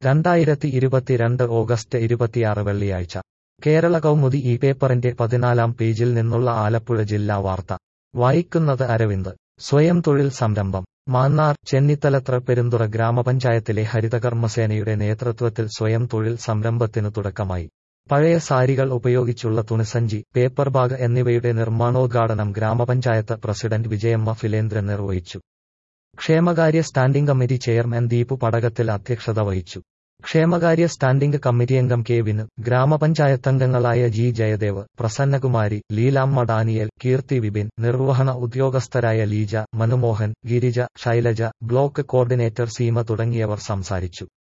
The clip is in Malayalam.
രണ്ടായിരത്തി ഇരുപത്തിരണ്ട് ഓഗസ്റ്റ് ഇരുപത്തിയാറ് വെള്ളിയാഴ്ച കേരള കൗമുദി ഈ പേപ്പറിന്റെ പതിനാലാം പേജിൽ നിന്നുള്ള ആലപ്പുഴ ജില്ലാ വാർത്ത വായിക്കുന്നത് അരവിന്ദ് സ്വയം തൊഴിൽ സംരംഭം മാന്നാർ ചെന്നിത്തലത്ര പെരുന്തുറ ഗ്രാമപഞ്ചായത്തിലെ ഹരിതകർമ്മസേനയുടെ നേതൃത്വത്തിൽ സ്വയം തൊഴിൽ സംരംഭത്തിനു തുടക്കമായി പഴയ സാരികൾ ഉപയോഗിച്ചുള്ള തുണിസഞ്ചി പേപ്പർ ബാഗ് എന്നിവയുടെ നിർമ്മാണോദ്ഘാടനം ഗ്രാമപഞ്ചായത്ത് പ്രസിഡന്റ് വിജയമ്മ ഫിലേന്ദ്രൻ നിർവഹിച്ചു ക്ഷേമകാര്യ standing committee chairman Deepu Padakathil അധ്യക്ഷത വഹിച്ചു ക്ഷേമകാര്യ സ്റ്റാൻഡിംഗ് കമ്മിറ്റി അംഗം കെ വിന് ഗ്രാമപഞ്ചായത്തംഗങ്ങളായ ജി ജയദേവ് പ്രസന്നകുമാരി ലീലാമ്മ ഡാനിയൽ കീർത്തി വിപിൻ നിർവഹണ ഉദ്യോഗസ്ഥരായ ലീജ മനുമോഹൻ ഗിരിജ ശൈലജ ബ്ലോക്ക് കോർഡിനേറ്റർ സീമ തുടങ്ങിയവർ സംസാരിച്ചു